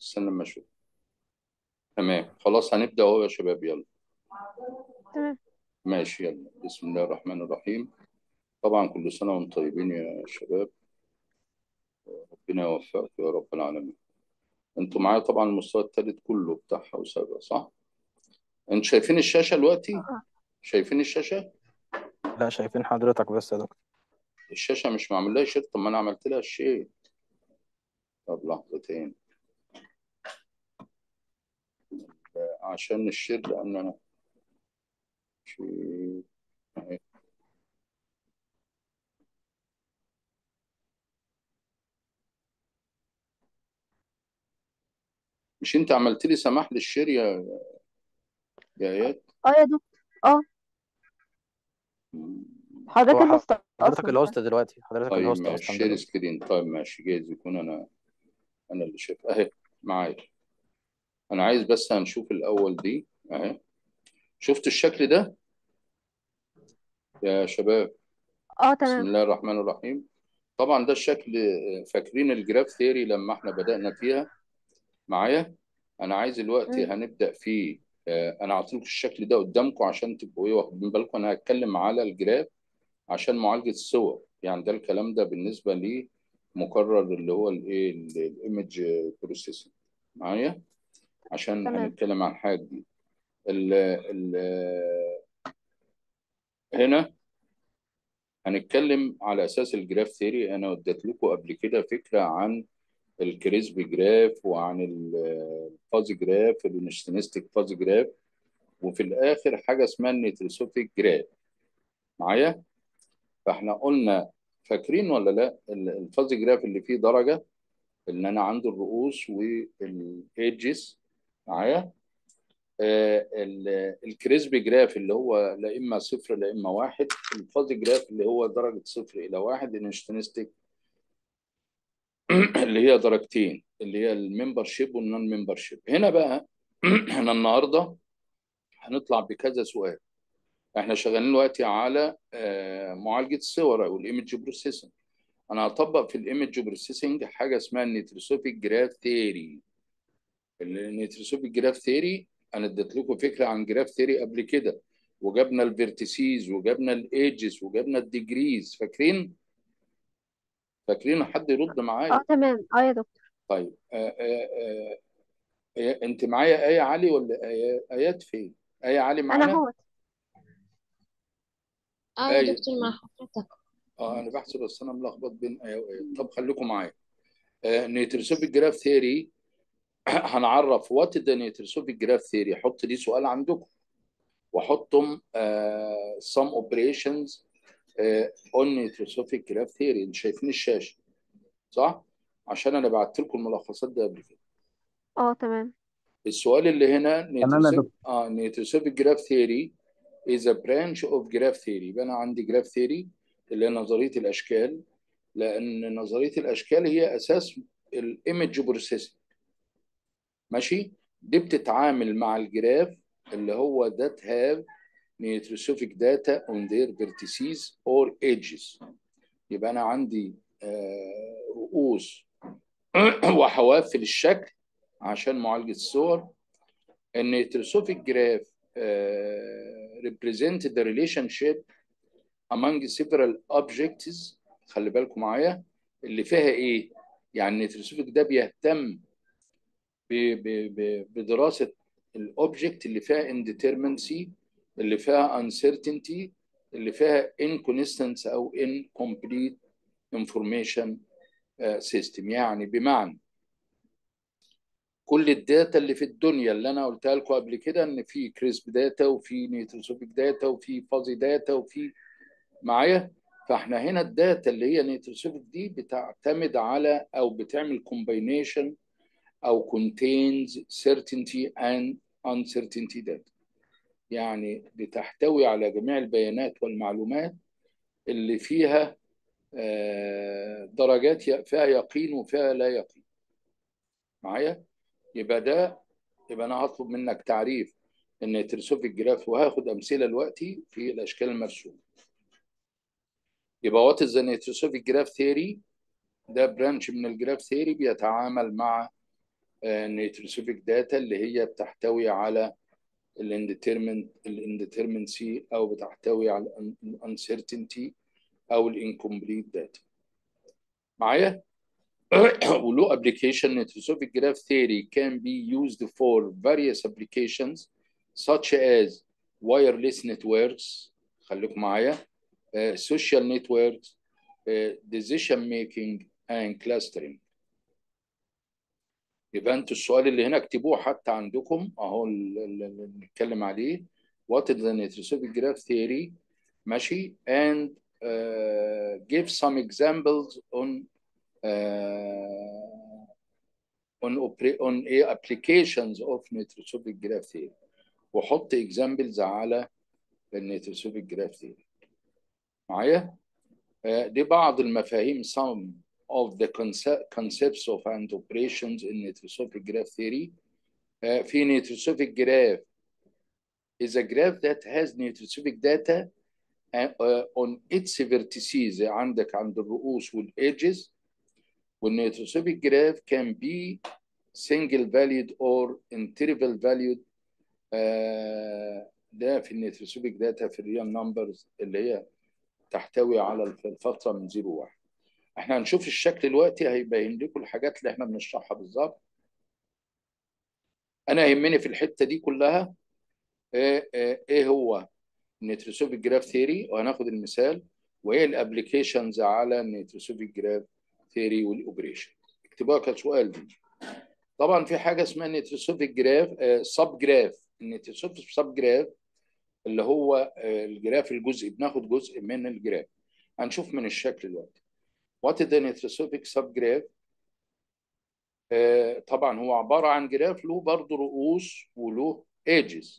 استنى لما اشوف تمام خلاص هنبدأ اهو يا شباب يلا تمام ماشي يلا بسم الله الرحمن الرحيم طبعا كل سنة وانتم طيبين يا شباب ربنا يوفقكم يا رب العالمين انتوا معايا طبعا المستوى الثالث كله بتاعها وسابقة صح؟ انتوا شايفين الشاشة دلوقتي؟ اه شايفين الشاشة؟ لا شايفين حضرتك بس يا دكتور الشاشة مش معمول لها شير طب ما انا عملت لها شير طب لحظتين عشان الشير لان انا شير اهي. مش انت عملت لي سماح للشير يا يا اياد؟ اه يا دكتور اه حضرتك هو ح- الهوست حضرتك اصلا الهوست دلوقتي حضرتك طيب الهوست ماشي اصلا شير دلوقتي سكرين طيب ماشي جايز يكون انا انا اللي شايف اهي معايا انا عايز بس هنشوف الاول دي اهي شفت الشكل ده يا شباب اه بسم تمام الله الرحمن الرحيم طبعا ده الشكل فاكرين الجراف ثيوري لما احنا بدأنا فيها معايا انا عايز دلوقتي مم. هنبدأ فيه آه، انا هعطيكم الشكل ده قدامكم عشان تبقوا ايه واخدين بالكم انا هتكلم على الجراف عشان معالجة الصور يعني ده الكلام ده بالنسبة لي مقرر اللي هو الايه الايمج بروسيسنج معايا عشان تمام هنتكلم عن حاجة دي ال ال هنا هنتكلم على اساس الجراف ثيوري انا اديت لكم قبل كده فكره عن الكريسبي جراف وعن الفازي جراف الانستنستيك فازي جراف وفي الاخر حاجه اسمها النيتروسوفيك جراف معايا فاحنا قلنا فاكرين ولا لا ال- الفازي جراف اللي فيه درجه ان انا عندي الرؤوس والايدجز معايا آه، ال- الكريسبي جراف اللي هو لا اما صفر لا اما واحد الفازي جراف اللي هو درجه صفر الى واحد الانستنستيك اللي هي درجتين اللي هي الممبر شيب والنون ممبر شيب هنا بقى احنا النهارده هنطلع بكذا سؤال احنا شغالين دلوقتي على آه، معالجه الصور او الايمج بروسيسنج انا هطبق في الايمج بروسيسنج حاجه اسمها النيتروسوفيك جراف ثيوري النيتروسوفيك جراف ثيوري انا اديت لكم فكره عن جراف ثيوري قبل كده وجبنا الفيرتيسيز وجبنا الايدجز وجبنا الديجريز فاكرين فاكرين حد يرد معايا اه تمام اه يا دكتور طيب آه آه آه آه انت معايا ايه علي ولا آية ايات فين ايه علي انا معانا هو اه يا ايه دكتور مع حضرتك اه انا بحسب بس انا ملخبط بين ايه وايه طب خليكم معايا آه نيتروسوفيك جراف ثيوري هنعرف وات ذا نيتروسوفيك جراف ثيوري حط دي سؤال عندكم واحطهم آه some operations آه on نيتروسوفيك جراف ثيوري انتوا شايفين الشاشه صح عشان انا بعت لكم الملخصات دي قبل كده اه تمام السؤال اللي هنا تمام يا نيتروسوفيك دكتور اه نيتروسوفيك جراف ثيوري is a branch of graph theory يبقى انا عندي جراف ثيوري اللي هي نظريه الاشكال لان نظريه الاشكال هي اساس الايمج بروسيسنج ماشي دي بتتعامل مع الجراف اللي هو that have nitrosophic data on their vertices or edges يبقى انا عندي آه، رؤوس وحواف للشكل عشان معالجه الصور النيتروسوفيك جراف represent the relationship among several objects خلي بالكم معايا اللي فيها ايه يعني النيتروسوفيك ده بيهتم ب- ب- ب- بدراسه الاوبجكت اللي فيها indeterminacy اللي فيها uncertainty اللي فيها inconsistence او incomplete information آه، system يعني بمعنى كل الداتا اللي في الدنيا اللي انا قلتها لكم قبل كده ان في كريسب داتا وفي نيتروسوفيك داتا وفي فازي داتا وفي معايا فاحنا هنا الداتا اللي هي نيتروسوفيك دي بتعتمد على او بتعمل كومباينيشن او contains certainty and uncertainty data يعني بتحتوي على جميع البيانات والمعلومات اللي فيها آه، درجات ي- فيها يقين وفيها لا يقين معايا يبقى ده يبقى انا هطلب منك تعريف النيتروسوفيك جراف وهاخد امثله دلوقتي في الاشكال المرسومه يبقى وات از ذا نيتروسوفيك جراف ثيوري ده برانش من الجراف ثيوري بيتعامل مع نيتروسوفيك داتا اللي هي بتحتوي على الانديترمنت الانديترمنسي او بتحتوي على الانسرتينتي او الانكمبليت داتا معايا وله application nitrosophilic graph theory can be used for various applications such as wireless networks خليكم معايا uh, social networks uh, decision making and clustering يبقى انتوا السؤال اللي هنا اكتبوه حتى عندكم اهو اللي بنتكلم عليه what is the nitrosophilic graph theory ماشي and uh, give some examples on uh, on on applications of nitrosophilic graph theory وحط examples على النيتروسوفيك جراف ثيوري معايا uh, دي بعض المفاهيم some of the concepts of and operations in nitrosophilic graph theory uh, في nitrosophilic graph is a graph that has nitrosophilic data uh, on its vertices عندك عند الرؤوس والedges والnitrosophilic graph can be single valued or interval valued uh, ده في النيتروسوفيك داتا في الريال نمبرز اللي هي تحتوي على الفتره من 0 1 احنا هنشوف الشكل دلوقتي هيبين لكم الحاجات اللي احنا بنشرحها بالظبط انا يهمني في الحته دي كلها ايه, إيه هو النيتروسوفيك جراف ثيوري وهناخد المثال وايه الابلكيشنز على النيتروسوفيك جراف ثيوري والاوبريشن اكتبوها كسؤال دي طبعا في حاجه اسمها نيتروسوفيك جراف سب جراف النيتروسوفيك سب جراف اللي هو الجراف الجزئي بناخد جزء من الجراف هنشوف من الشكل دلوقتي وات ذا نيتروسوفيك سب جراف طبعا هو عباره عن جراف له برضه رؤوس وله edges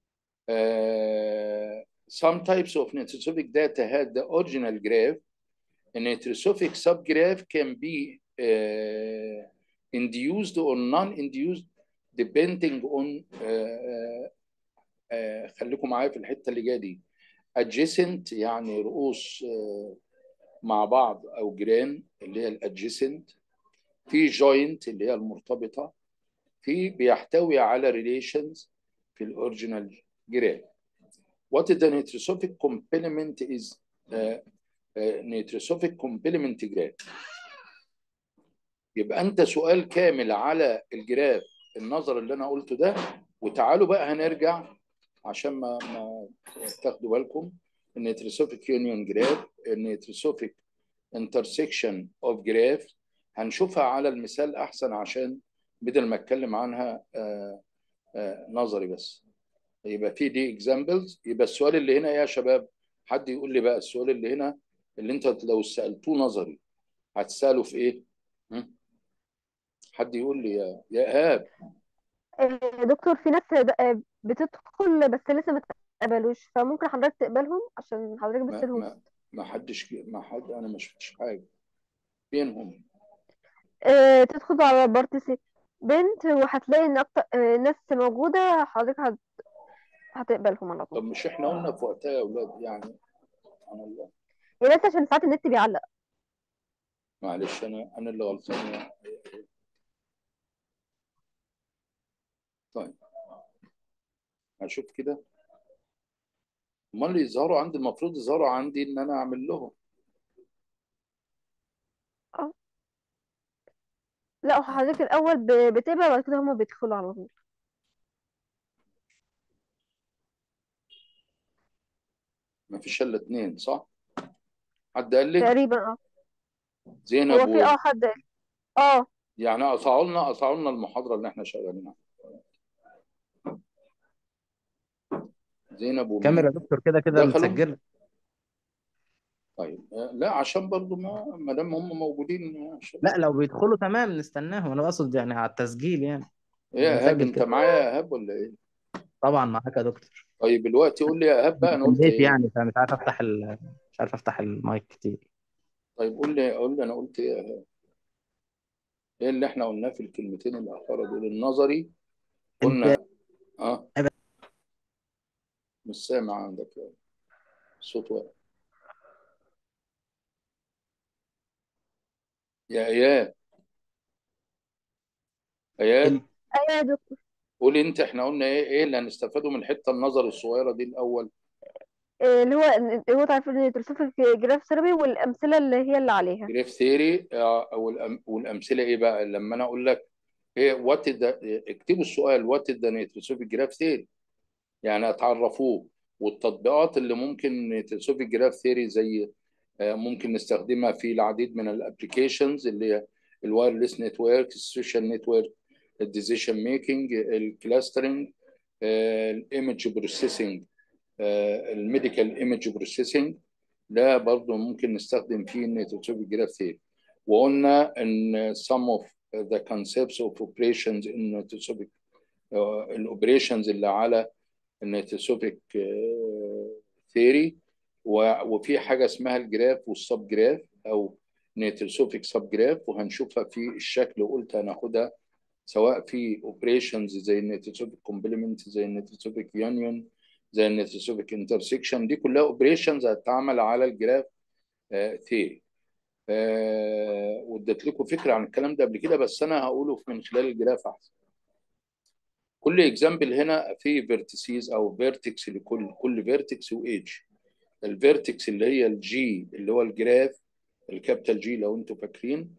uh, some types of nitrosophilic data had the original graph a nitrosophilic subgraph can be uh, induced or non-induced depending on uh, uh, خليكم معايا في الحته اللي جايه دي adjacent يعني رؤوس uh, مع بعض او جيران اللي هي الادجيسنت في جوينت اللي هي المرتبطه في بيحتوي على ريليشنز في الاوريجينال جيران What is the nitrosophilic complement is uh, uh, nitrosophilic complement graph يبقى انت سؤال كامل على الجراف النظر اللي انا قلته ده وتعالوا بقى هنرجع عشان ما ما تاخدوا بالكم النيتروسوفيك يونيون جراف النيتروسوفيك انترسكشن اوف جراف هنشوفها على المثال احسن عشان بدل ما اتكلم عنها آآ آآ نظري بس يبقى في دي اكزامبلز يبقى السؤال اللي هنا يا شباب حد يقول لي بقى السؤال اللي هنا اللي انت لو سالتوه نظري هتساله في ايه؟ حد يقول لي يا يا ايهاب دكتور في ناس بتدخل بس لسه ما تقبلوش فممكن حضرتك تقبلهم عشان حضرتك بس ما, الهوست ما, ما حدش ما حد انا ما شفتش حاجه فينهم آه، تدخل على بارتيسي بنت وهتلاقي ان اكتر آه، ناس موجودة حضرتك هت... هتقبلهم على طب طول مش احنا قلنا في وقتها يا اولاد يعني سبحان الله يا بس عشان ساعات النت بيعلق معلش انا انا اللي غلطان طيب هشوف كده امال اللي يظهروا عندي المفروض يظهروا عندي ان انا اعمل لهم اه لا حضرتك الاول ب- بتقبل وبعد كده هما بيدخلوا على طول ما فيش الا اتنين صح حد قال لك تقريبا اه زينب هو في و... اه حد اه يعني قطعوا لنا قطعوا لنا المحاضره اللي احنا شغالينها زينب كاميرا يا ومين دكتور كده كده دخلوا متسجلة طيب آه، لا عشان برضو ما ما دام هم موجودين آه، عشان لا لو بيدخلوا تمام نستناهم انا بقصد يعني على التسجيل يعني ايه يا ايهاب بنسجل انت كده معايا يا ايهاب ولا ايه طبعا معاك يا دكتور طيب دلوقتي قول لي يا ايهاب بقى انا قلت اتكلمت ايه يعني فمش عارف افتح ال... مش عارف افتح المايك كتير طيب قول لي قول لي انا قلت ايه يا ايهاب ايه اللي احنا قلناه في الكلمتين الاخيره دول النظري انت قلنا اه مش سامع عندك يعني. الصوت واقف يا ايهاب ايات ال- ايوه يا دكتور قولي انت احنا قلنا ايه ايه اللي هنستفاده من الحته النظر الصغيره دي الاول آه، اللي هو اللي هو تعريف النيوتروسوفيك جراف ثيرابي والامثله اللي هي اللي عليها جريف ثيري والامثله ايه بقى لما انا اقول لك ايه وات اكتبوا السؤال وات ذا نيتروسوفيك جراف ثيري يعني اتعرفوه والتطبيقات اللي ممكن نيتروسوفيك جراف ثيري زي آه، ممكن نستخدمها في العديد من الابلكيشنز اللي هي الوايرلس نتورك السوشيال نتورك الديسيشن ميكنج الكلاسترنج الايمج بروسيسنج الميديكال ايمج بروسيسنج ده برضه ممكن نستخدم فيه النيتروسوفيك جراف ثيري وقلنا ان some of the concepts of operations in nitrosofic الاوبريشنز اللي على النيتروسوفيك ثيري وفي حاجه اسمها الجراف والسب جراف او نيتروسوفيك سب جراف وهنشوفها في الشكل وقلت هناخدها سواء في اوبريشنز زي النيتروسوفيك كومبلمنت زي النيتروسوفيك يونيون زي النيتروسوفيك انترسكشن دي كلها اوبريشنز هتتعمل على الجراف ثيري واديت لكم فكره عن الكلام ده قبل كده بس انا هقوله من خلال الجراف احسن كل اكزامبل هنا في فيرتيسيز او فيرتكس لكل كل فيرتكس وايدج الفيرتكس اللي هي الجي اللي هو الجراف الكابيتال جي لو انتم فاكرين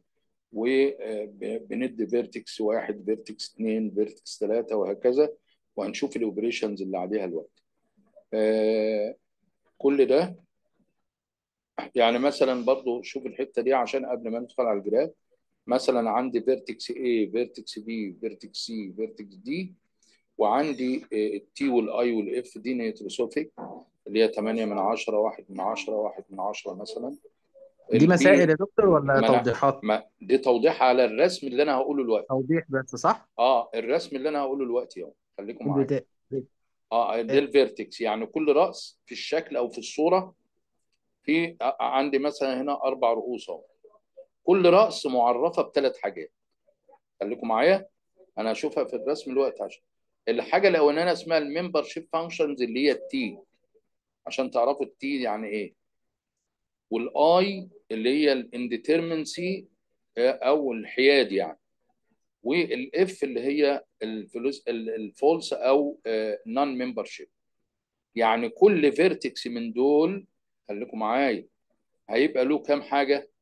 وبندي فيرتكس واحد فيرتكس اثنين فيرتكس ثلاثه وهكذا وهنشوف الاوبريشنز اللي عليها الوقت آه، كل ده يعني مثلا برضو شوف الحته دي عشان قبل ما ندخل على الجراف مثلا عندي فيرتكس A فيرتكس B فيرتكس C فيرتكس D وعندي التي والاي والاف دي نيتروسوفيك اللي هي 8 من 10 1 من 10 1 من 10 مثلا دي البي مسائل يا دكتور ولا ما انا توضيحات ما دي توضيح على الرسم اللي انا هقوله دلوقتي توضيح بس صح اه الرسم اللي انا هقوله دلوقتي اهو خليكم معايا بت... بت... اه ده الفيرتكس يعني كل راس في الشكل او في الصوره في ع- عندي مثلا هنا اربع رؤوس اهو كل راس معرفه بثلاث حاجات خليكم معايا انا هشوفها في الرسم دلوقتي عشان الحاجه الاولانيه اسمها الممبر شيب فانكشنز اللي هي التي عشان تعرفوا التي يعني ايه والاي اللي هي الانديترمنسي او الحياد يعني والاف اللي هي الفلوس الفولس او نون ممبر شيب يعني كل فيرتكس من دول خليكم معايا هيبقى له كام حاجه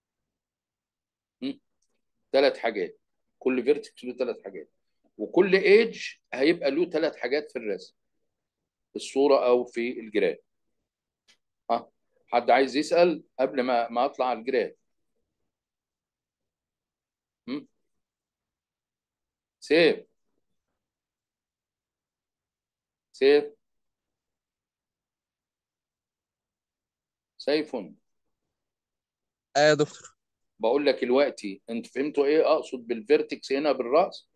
ثلاث حاجات كل فيرتكس له ثلاث حاجات وكل ايدج هيبقى له ثلاث حاجات في الرسم في الصوره او في الجراف ها حد عايز يسال قبل ما ما اطلع على الجراف هم؟ سيف سيف سيف اه يا دكتور بقول لك دلوقتي انت فهمتوا ايه اقصد بالفيرتكس هنا بالراس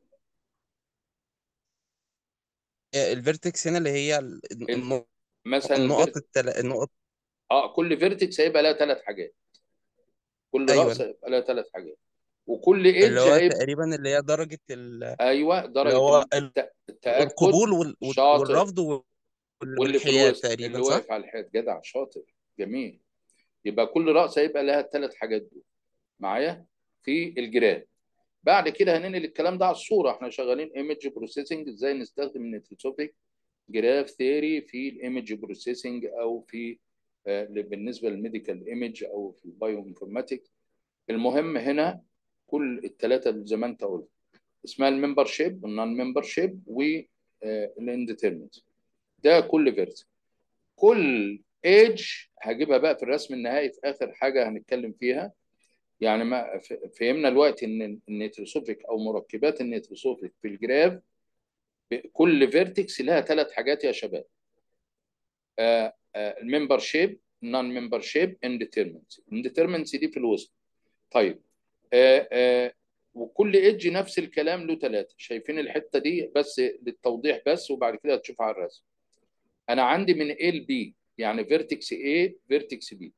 آه، الفيرتكس هنا اللي هي ال- ال- النق- مثلا النقط الفيرت... التل... النقط اه كل فيرتكس هيبقى لها ثلاث حاجات كل ايوه راس هيبقى لها ثلاث حاجات وكل اللي ايدج هو هيبقى تقريبا اللي هي درجة ال... ايوه اللي درجه هو ال- ال- الت- التاكد القبول وال... وال- شاطر والرفض وال... واللي في والحياد الوسط اللي تقريبا صح؟ واقف على الحيط جدع شاطر جميل يبقى كل راس هيبقى لها الثلاث حاجات دول معايا في الجراف بعد كده هننقل الكلام ده على الصوره احنا شغالين ايمج بروسيسنج ازاي نستخدم النيتروسوفيك جراف ثيوري في الايمج بروسيسنج او في آه، بالنسبه للميديكال ايمج او في البايو انفورماتكس المهم هنا كل الثلاثه زي ما انت قلت اسمها الممبر شيب والنون ممبر شيب والانديترمنت ده كل فيرس كل ايدج هجيبها بقى في الرسم النهائي في اخر حاجه هنتكلم فيها يعني ما ف- فهمنا دلوقتي ان النيتروسوفيك او مركبات النيتروسوفيك في الجراف ب- كل فيرتكس لها ثلاث حاجات يا شباب الممبر شيب نون ممبر شيب انديترمنت انديترمنت دي في الوسط طيب آه آه وكل ايدج نفس الكلام له ثلاثه شايفين الحته دي بس للتوضيح بس وبعد كده هتشوفها على الرسم انا عندي من A ل B يعني فيرتكس A فيرتكس B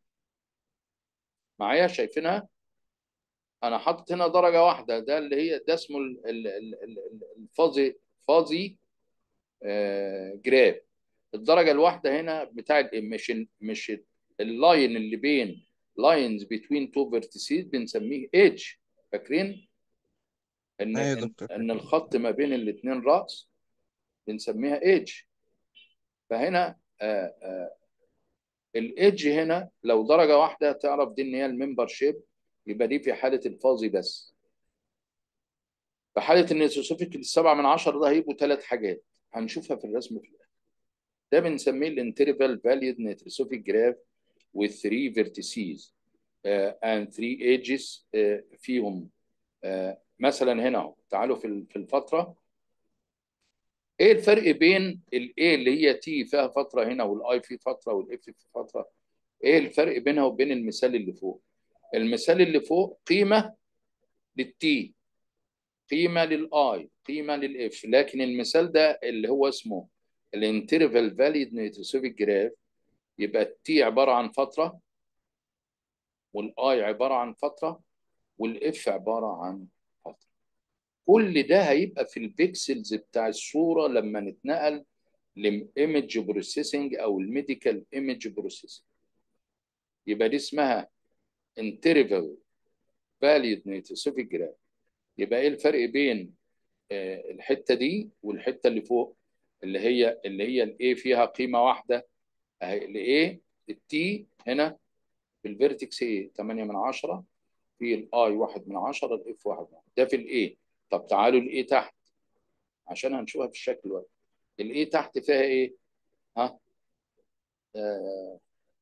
معايا شايفينها انا حاطط هنا درجه واحده ده اللي هي ده اسمه ال- ال- ال- ال- الفازي فازي آه، جراف الدرجه الواحده هنا بتاع ال- مش ال- مش ال- اللاين اللي بين لاينز بتوين تو فيرتيسز بنسميه ايدج فاكرين ان ايوه يا ان دكتور ان الخط ما بين الاثنين راس بنسميها ايدج فهنا آه آه الايدج هنا لو درجه واحده تعرف دي ان هي الممبر شيب يبقى دي في حاله الفاضي بس في حاله النيسوسوفيك السبعه من عشره ده هيبقوا ثلاث حاجات هنشوفها في الرسم في الاخر ده بنسميه الانترفال فاليد نيتروسوفيك جراف with three vertices uh, and three edges uh, فيهم uh, مثلا هنا اهو تعالوا في ال- في الفتره ايه الفرق بين الاي اللي هي تي فيها فتره هنا والاي في فتره والاف في فتره ايه الفرق بينها وبين المثال اللي فوق المثال اللي فوق قيمه للتي قيمه للاي قيمه للاف لكن المثال ده اللي هو اسمه الانترفال فاليد نيتروسوفيك جراف يبقى التي عباره عن فتره والاي عباره عن فتره والاف عباره عن فتره كل ده هيبقى في البيكسلز بتاع الصوره لما نتنقل للايمج بروسيسنج او الميديكال ايمج بروسيسنج يبقى دي اسمها انترفال فاليد نيتروسوفيك جراف يبقى ايه الفرق بين آه، الحته دي والحته اللي فوق اللي هي اللي هي الايه فيها قيمه واحده اهي الايه التي هنا في الفيرتكس ايه 8 من 10 في الاي 1 من 10 الاف 1 من 10 ده في الايه طب تعالوا الايه تحت عشان هنشوفها في الشكل دلوقتي الايه تحت فيها ايه ها آه.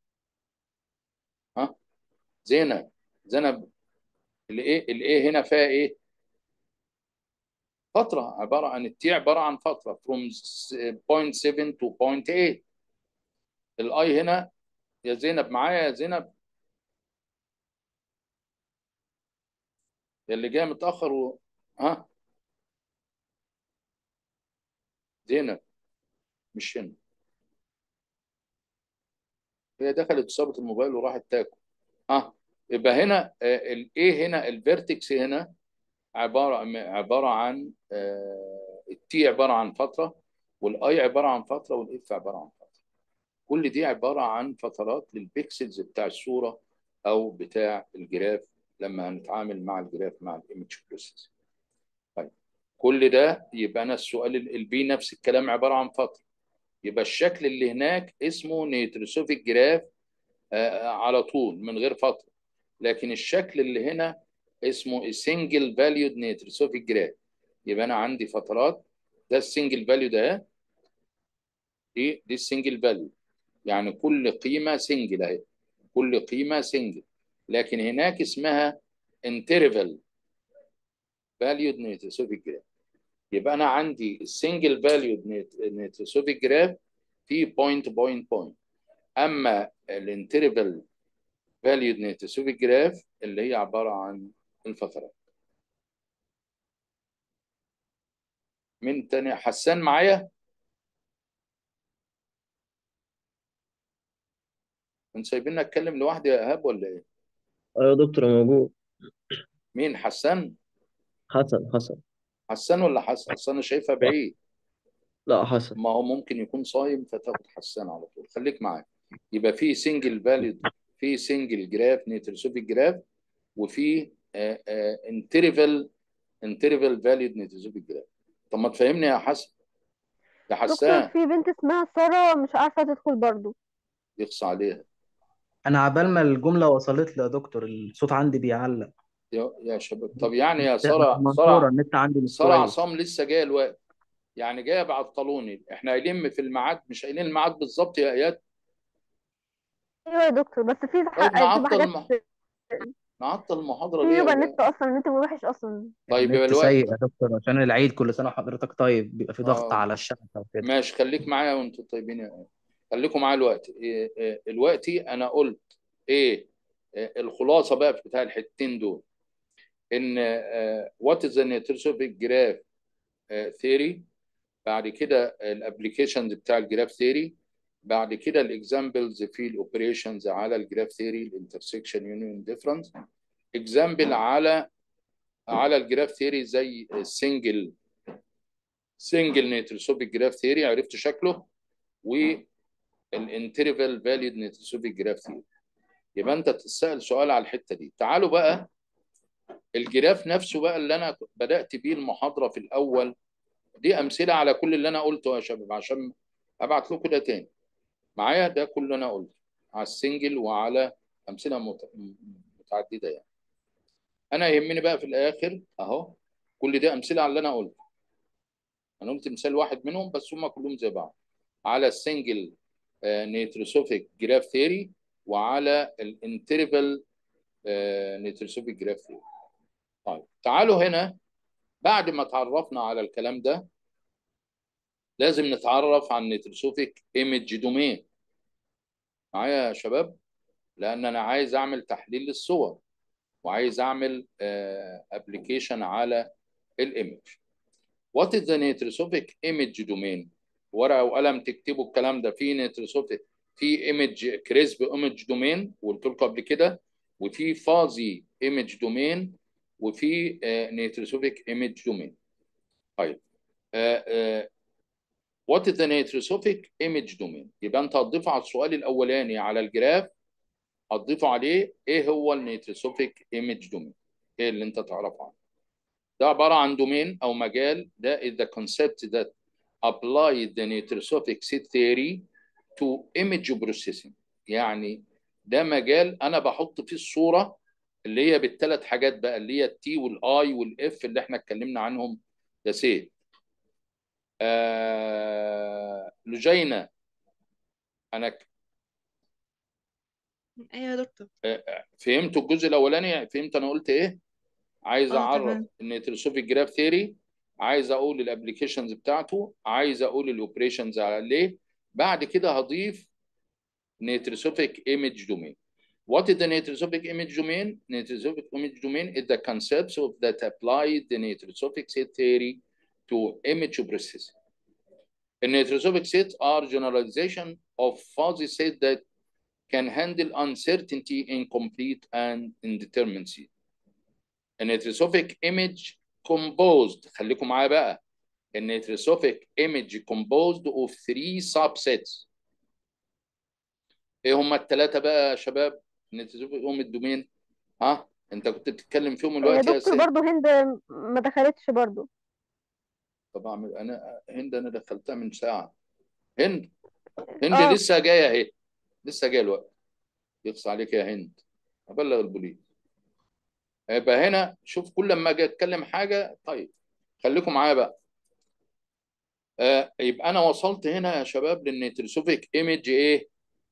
ها زينب زينب الايه الايه هنا فيها ايه فتره عباره عن التي عباره عن فتره from 0.7 to 0.8 الاي هنا يا زينب معايا يا زينب اللي جاي متاخر و... ها زينب مش هنا هي دخلت صابت الموبايل وراحت تاكل ها يبقى هنا الايه هنا الفيرتكس هنا عباره عباره عن التي عباره عن فتره والاي عباره عن فتره والاف عباره عن فتره كل دي عباره عن فترات للبيكسلز بتاع الصوره او بتاع الجراف لما هنتعامل مع الجراف مع الايمج بروسيس طيب كل ده يبقى انا السؤال البي نفس الكلام عباره عن فتره يبقى الشكل اللي هناك اسمه نيتروسوفيك جراف آه على طول من غير فتره لكن الشكل اللي هنا اسمه سنجل فاليود نيتروسوفيك جراف يبقى انا عندي فترات ده السنجل فاليو ده دي دي السنجل فاليو يعني كل قيمه سنجل اهي كل قيمه سنجل لكن هناك اسمها انترفال فاليود نيتروسوفيك جراف يبقى انا عندي السنجل فاليود نيتروسوفيك جراف في بوينت بوينت بوينت اما الانترفال فاليود نيتروسوفيك جراف اللي هي عباره عن الفترات من تاني حسان معايا انت سايبيني اتكلم لوحدي يا ايهاب ولا ايه ايوه يا دكتور موجود مين حسان حسن حسن حسان ولا حسن اصل انا شايفها بعيد لا حسن ما هو ممكن يكون صايم فتاخد حسان على طول خليك معايا يبقى في سنجل فاليد في سنجل جراف نيتروسوفيك جراف وفي انترفال انترفال فاليد نيتروسوفيك جراف طب ما تفهمني يا حسن يا دكتور حسان في بنت اسمها سارة مش عارفة تدخل برضو يقصى عليها انا عبال ما الجمله وصلت لي يا دكتور الصوت عندي بيعلق يا يا شباب طب يعني يا مش ساره منصوره ساره النت عندي مش ساره كويس عصام لسه جايه الوقت يعني جايه بعطلوني احنا قايلين في الميعاد مش قايلين الميعاد بالظبط يا اياد ايوه يا دكتور بس في طيب حق بتبقى نعطل حاجات الم... نعطل المحاضره في ليه يا يبقى اولاد النت اصلا النت وحش اصلا طيب يبقى النت الوقت سيء يا دكتور عشان العيد كل سنه وحضرتك طيب بيبقى في ضغط اه على الشبكه وكده ماشي خليك معايا وانتوا طيبين يا اياد خليكم معايا الوقت إيه إيه الوقتي انا قلت ايه إيه الخلاصه بقى بتاع الحتتين دول ان وات از نيتروسوفيك جراف ثيوري بعد كده الابلكيشنز بتاع الجراف ثيوري بعد كده الاكزامبلز في الاوبريشنز على الجراف ثيوري الانترسكشن يونيون ديفرنس اكزامبل على على الجراف ثيوري زي السنجل سنجل نيتروسوفيك جراف ثيوري عرفت شكله والانترفال فاليد نيتروسوفيك جراف ثيوري يبقى انت تسال سؤال على الحته دي تعالوا بقى الجراف نفسه بقى اللي انا بدات بيه المحاضره في الاول دي امثله على كل اللي انا قلته يا شباب عشان ابعت لكم ده تاني معايا ده كل اللي انا قلته على السنجل وعلى امثله مت- متعدده يعني انا يهمني بقى في الاخر اهو كل ده امثله على اللي انا قلته انا قلت مثال واحد منهم بس هم كلهم زي بعض على السنجل نيتروسوفيك جراف ثيري وعلى الانترفال نيتروسوفيك جراف ثيري طيب تعالوا هنا بعد ما تعرفنا على الكلام ده لازم نتعرف عن نيتروسوفيك ايمج دومين معايا يا شباب لان انا عايز اعمل تحليل للصور وعايز اعمل ابلكيشن على الايمج وات از ذا نيتروسوفيك ايمج دومين ورقه وقلم تكتبوا الكلام ده في نيتروسوفيك في ايمج كريسب ايمج دومين وقلت لكم قبل كده وفي فازي ايمج دومين وفي نيتروسوفيك ايمج دومين طيب وات از ذا نيتروسوفيك ايمج دومين يبقى انت هتضيف على السؤال الاولاني على الجراف هتضيفوا عليه ايه هو النيتروسوفيك ايمج دومين ايه اللي انت تعرفه عنه ده عباره عن دومين او مجال ده is the concept that apply the nitrosophic set theory to image processing يعني ده مجال انا بحط فيه الصوره اللي هي بالثلاث حاجات بقى اللي هي التي والاي والاف اللي احنا اتكلمنا عنهم ده سي آه لجينا انا ك- ايوه يا دكتور آه، فهمتوا الجزء الاولاني فهمت انا قلت ايه عايز اه اعرف تمام النيتروسوفيك جراف ثيري عايز اقول الابلكيشنز بتاعته عايز اقول الاوبريشنز عليه بعد كده هضيف نيتروسوفيك ايمج دومين What is the nitrosopic image domain? Nitrosopic image domain is the concepts of that apply the nitrosopic set theory to image processing. The nitrosopic sets are generalization of fuzzy sets that can handle uncertainty, incomplete, and indeterminacy. A nitrosopic image composed خليكم معايا بقى A nitrosopic image composed of three subsets ايه هما الثلاثه بقى يا شباب النيتروسوفيك ام الدومين ها انت كنت بتتكلم فيهم يا الوقت يا دكتور سيد برضو هند ما دخلتش برضو طب اعمل انا هند انا دخلتها من ساعه هند هند اه لسه جايه اهي لسه جايه الوقت يقص عليك يا هند ابلغ البوليس يبقى هنا شوف كل لما اجي اتكلم حاجه طيب خليكم معايا بقى آه يبقى انا وصلت هنا يا شباب للنيتروسوفيك ايمج ايه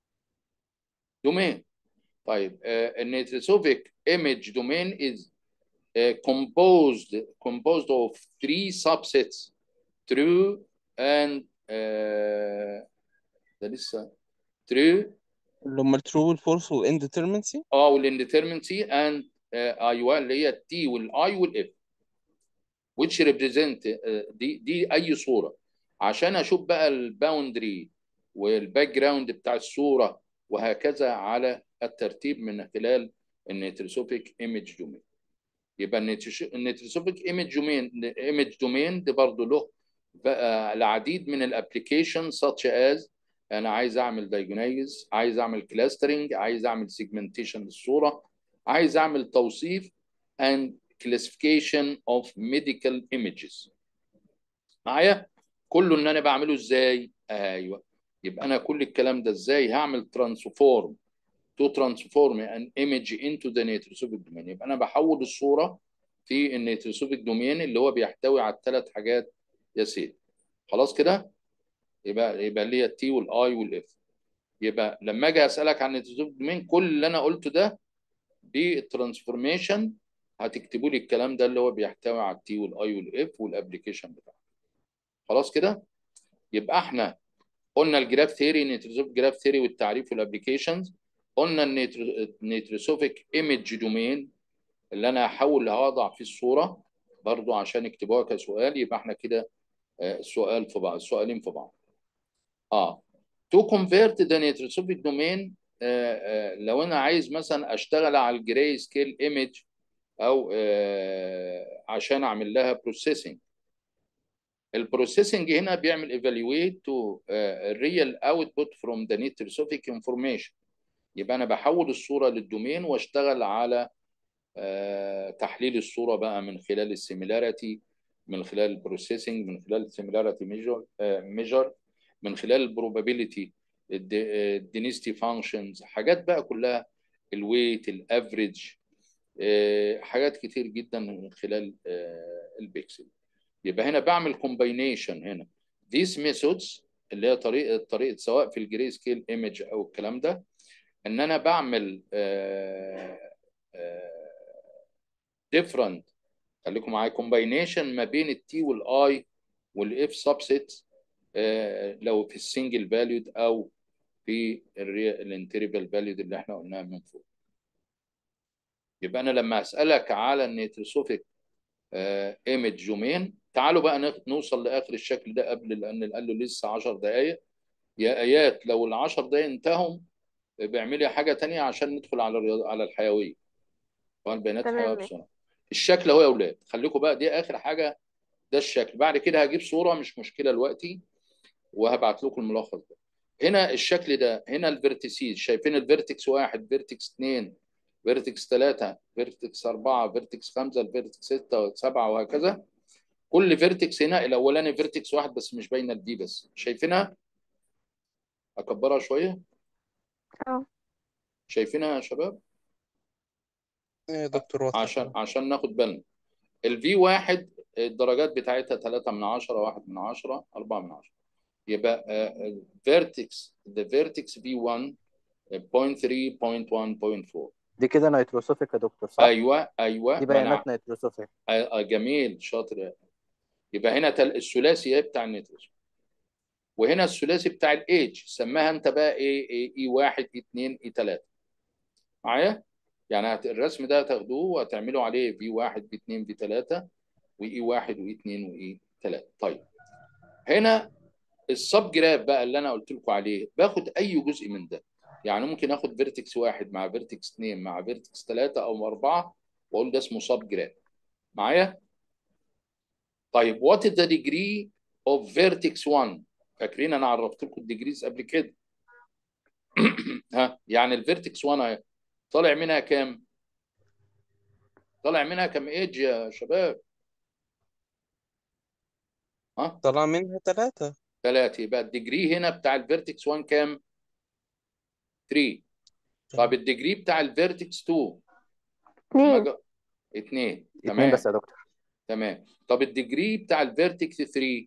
دومين طيب آه النيتروسوفيك ايمج دومين is uh, composed composed of three subsets true and uh, ده لسه true اللي هم الترو والفولس والانديترمنسي اه والانديترمنسي and uh, ايوه اللي هي التي والاي والاف which represent uh, دي دي اي صوره عشان اشوف بقى الباوندري والباك جراوند بتاع الصوره وهكذا على الترتيب من خلال النيتروسوفيك ايمج دومين يبقى النيتروسوفيك ايمج دومين ايمج دومين ده برضه له بقى العديد من الابلكيشن such as انا عايز اعمل دايجونايز عايز اعمل كلاسترنج عايز اعمل سيجمنتيشن للصوره عايز اعمل توصيف and classification of medical images معايا كله ان انا بعمله ازاي ايوه يبقى انا كل الكلام ده ازاي هعمل ترانسفورم to transform an image into the nitrosophic domain يبقى انا بحول الصوره في النيتروسوفيك دومين اللي هو بيحتوي على الثلاث حاجات يا سيدي خلاص كده يبقى يبقى اللي هي التي والاي والاف يبقى لما اجي اسالك عن النيتروسوفيك دومين كل اللي انا قلته ده بالترانسفورميشن هتكتبوا لي الكلام ده اللي هو بيحتوي على التي والاي والاف والابلكيشن بتاعه خلاص كده يبقى احنا قلنا الجراف ثيري نيتروسوفيك جراف ثيري والتعريف والابلكيشنز قلنا النيتروسوفيك ايمج دومين اللي انا هحاول هوضع فيه الصوره برضو عشان يكتبوها كسؤال يبقى احنا كده آه، السؤال في بعض السؤالين في بعض اه to convert the nitrosophic domain آه آه لو انا عايز مثلا اشتغل على الجراي سكيل ايمج او آه عشان اعمل لها بروسيسنج البروسيسنج هنا بيعمل evaluate to uh, real output from the nitrosophic information يبقى انا بحول الصوره للدومين واشتغل على آه، تحليل الصوره بقى من خلال السيميلاريتي من خلال البروسيسنج من خلال السيميلاريتي ميجر ميجر من خلال البروبابيليتي الدينيستي فانكشنز حاجات بقى كلها الويت الافريج حاجات كتير جدا من خلال آه، البيكسل يبقى هنا بعمل كومباينيشن هنا these methods اللي هي طريقه طريقه سواء في الجري سكيل ايمج او الكلام ده ان انا بعمل ديفرنت خليكم معايا كومباينيشن ما بين التي والاي والاف سبسيت لو في السنجل فاليود او في الانتريبل فاليود اللي احنا قلناها من فوق يبقى انا لما اسالك على النيتروسوفيك ايمج يومين تعالوا بقى نخ- نوصل لاخر الشكل ده قبل لان قال له لسه 10 دقائق يا ايات لو ال 10 دقائق انتهوا بيعملي حاجه تانية عشان ندخل على الرياض على الحيويه طبعا البيانات تمام، الحيويه ماشي. بسرعه الشكل اهو يا اولاد خليكم بقى دي اخر حاجه ده الشكل بعد كده هجيب صوره مش مشكله دلوقتي وهبعت لكم الملخص ده هنا الشكل ده هنا الفيرتيسيز شايفين الفيرتكس واحد فيرتكس اثنين فيرتكس ثلاثة فيرتكس أربعة فيرتكس خمسة الفيرتكس ستة وسبعة وهكذا كل فيرتكس هنا الأولاني فيرتكس واحد بس مش باينة دي بس شايفينها؟ أكبرها شوية اه شايفينها يا شباب؟ ايه يا دكتور واضحة عشان عشان ناخد بالنا الفي واحد الدرجات بتاعتها 3 من 10 1 من 10 4 من 10 يبقى فيرتكس ذا فيرتكس في 1 0.3 0.1 0.4 دي كده نيتروسوفيك يا دكتور صح؟ ايوه ايوه دي ما أنا- بيانات نيتروسوفيك آه، آه، جميل شاطر يبقى هنا تل... الثلاثي بتاع النيتروجين وهنا الثلاثي بتاع الايدج سماها انت بقى ايه ايه اي 1 اي 2 اي 3 معايا يعني هت- الرسم ده هتاخدوه وهتعملوا عليه في 1 في 2 في 3 واي 1 واي 2 واي 3 طيب هنا السب جراف بقى اللي انا قلت لكم عليه باخد اي جزء من ده يعني ممكن اخد فيرتكس واحد مع فيرتكس اثنين مع فيرتكس ثلاثه او اربعه واقول ده اسمه سب جراف معايا طيب وات ذا ديجري اوف فيرتكس 1 فاكرين انا عرفت لكم الديجريز قبل كده ها يعني الفيرتكس 1 اهي طالع منها كام طالع منها كام ايدج يا شباب ها طلع منها ثلاثة ثلاثه يبقى الديجري هنا بتاع الفيرتكس 1 كام 3 طب الديجري بتاع الفيرتكس 2 لما اتنين جا- اتنين اتنين تمام بس يا دكتور تمام طب الديجري بتاع الفيرتكس 3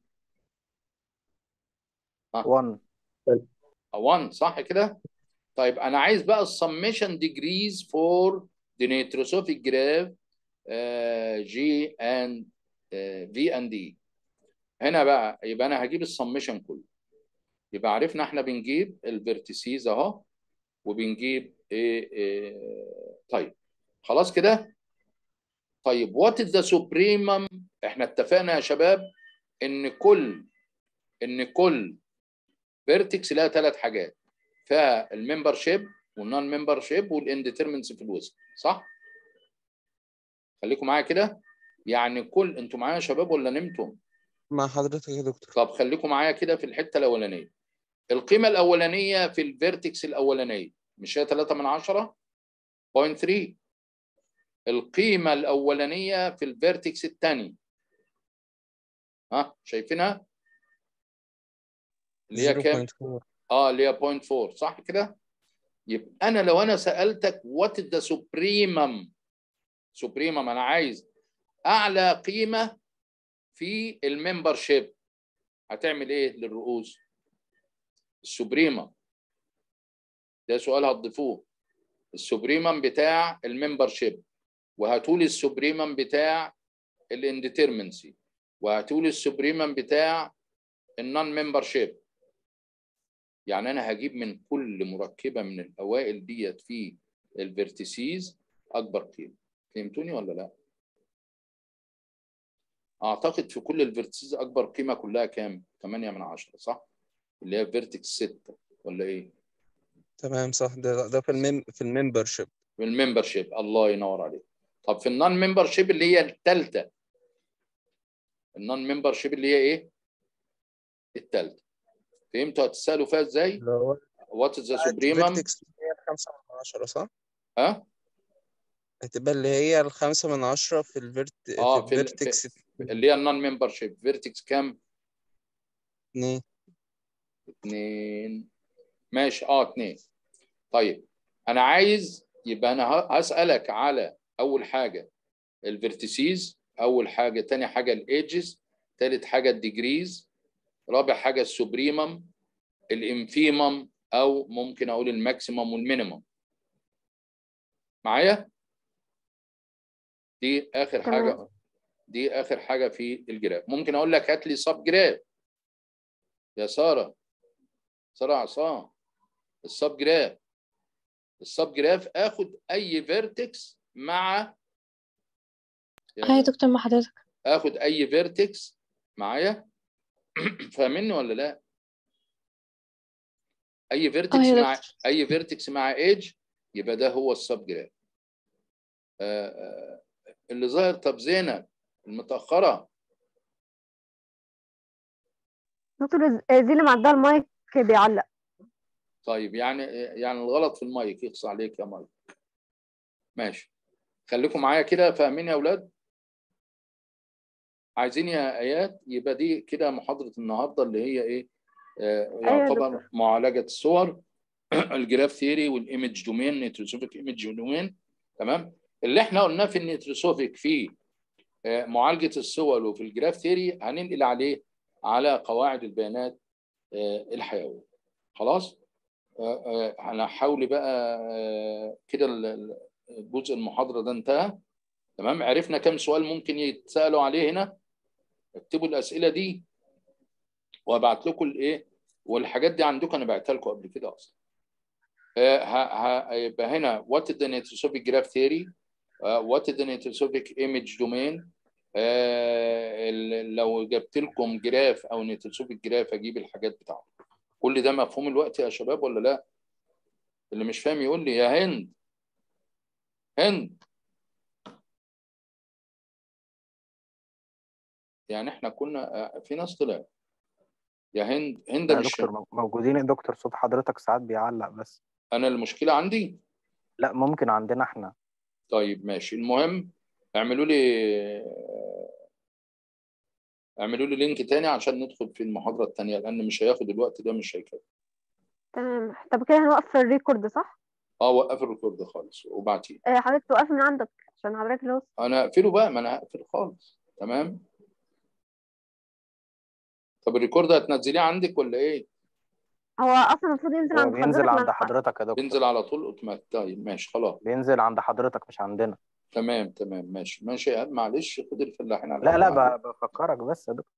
ها 1 1 صح كده طيب انا عايز بقى السميشن ديجريز فور the nitrosophic graph جي اند في اند دي هنا بقى يبقى انا هجيب السميشن كله يبقى عرفنا احنا بنجيب الفيرتيسيز اهو وبنجيب ايه إيه طيب خلاص كده طيب وات از ذا سوبريمم احنا اتفقنا يا شباب ان كل ان كل فيرتكس لها ثلاث حاجات فيها الممبر شيب والنون ممبر شيب والانديترمنس في الوسط صح خليكم معايا كده يعني كل انتوا معايا يا شباب ولا نمتم مع حضرتك يا دكتور طب خليكم معايا كده في الحته الاولانيه القيمه الاولانيه في الفيرتكس الاولانيه مش هي 3 من 10 0.3 القيمه الاولانيه في الفيرتكس الثاني ها شايفينها اللي هي كام 0.4 اه اللي هي 0.4 صح كده يبقى انا لو انا سالتك وات ذا سوبريمم سوبريمم انا عايز اعلى قيمه في الممبر شيب هتعمل ايه للرؤوس السوبريمم ده سؤال هتضيفوه السوبريمم بتاع الممبر شيب وهاتولي السوبريمم بتاع الانديترمنسي وهاتولي السوبريمم بتاع النون ممبر شيب يعني انا هجيب من كل مركبه من الاوائل ديت في الفيرتيسيز اكبر قيمه فهمتوني ولا لا اعتقد في كل الفيرتيسيز اكبر قيمه كلها كام 8 من 10 صح اللي هي فيرتكس 6 ولا ايه تمام صح ده ده في المم في الممبرشيب في الممبر شيب الله ينور عليك طب في النون ممبر شيب اللي هي الثالثه النون ممبر شيب اللي هي ايه الثالثه فهمتوا هتسالوا فيها ازاي اللي هو وات ذا سوبريمم فيرتكس 5 من 10 صح؟ ها هتبقى اللي هي الخمسة من عشرة في الفيرت اه في في ال- الفيرتكس اللي هي النون ممبر شيب فيرتكس كام؟ اتنين اتنين ماشي اه اتنين طيب انا عايز يبقى انا ه- هسألك على اول حاجة الفيرتيسيز اول حاجة تاني حاجة الايدجز تالت حاجة الديجريز رابع حاجة السوبريمم الانفيمم او ممكن اقول الماكسيمم والمينيمم معايا دي اخر تمام. حاجة دي اخر حاجة في الجراف ممكن اقول لك هات لي سب جراف يا سارة سارة عصام السب جراف السب جراف اخد اي فيرتكس مع اه يا دكتور مع حضرتك اخد اي فيرتكس معايا فاهمني ولا لا اي اه فيرتكس يا مع دكتور اي فيرتكس مع ايدج يبقى ده هو السب جراف آه، آه، اللي ظاهر طب زينب المتاخره دكتور ز- دي اللي معدها المايك بيعلق طيب يعني يعني الغلط في المايك يقص عليك يا مايك ماشي خليكم معايا كده فاهمين يا اولاد عايزين يا ايات يبقى دي كده محاضره النهارده اللي هي ايه آه، أيوة يا يعتبر دكتور. معالجه الصور الجراف ثيوري والايمج دومين نيتروسوفيك ايمج دومين تمام اللي احنا قلناه في النيتروسوفيك في آه، معالجه الصور وفي الجراف ثيوري هننقل عليه على قواعد البيانات آه، الحيويه خلاص آه، آه، هنحاول بقى آه، كده ال- ال- جزء المحاضره ده انتهى تمام عرفنا كم سؤال ممكن يتسالوا عليه هنا اكتبوا الاسئله دي وابعت لكم الايه والحاجات دي عندكم انا بعتها لكم قبل كده اصلا آه، ه- ه- هيبقى هنا what is the nitrosofic graph theory آه، what is the nitrosofic image domain آه، ال- لو جبت لكم جراف او نيتروسوفيك جراف اجيب الحاجات بتاعته كل ده مفهوم الوقت يا شباب ولا لا اللي مش فاهم يقول لي يا هند هند يعني احنا كنا آه، في ناس طلعت يا هند هند يا مش دكتور مو- موجودين يا دكتور صوت حضرتك ساعات بيعلق بس انا المشكله عندي لا ممكن عندنا احنا طيب ماشي المهم اعملوا لي اعملوا لي لينك تاني عشان ندخل في المحاضره التانيه لان مش هياخد الوقت ده مش هيكفي تمام طب كده هنوقف الريكورد صح؟ اه وقف الريكورد خالص وبعتيه آه، حضرتك توقف من عندك عشان حضرتك اللي هو انا اقفله بقى ما انا هقفل خالص تمام طب الريكورد هتنزليه عندك ولا ايه هو اصلا المفروض ينزل هو عند بينزل حضرتك عند مع- حضرتك يا دكتور بينزل على طول اوتوماتيك طيب ماشي خلاص بينزل عند حضرتك مش عندنا تمام تمام ماشي ماشي يا إيهاب، معلش خد الفلاحين على لا لا الأقل. ب- بفكرك بس يا دكتور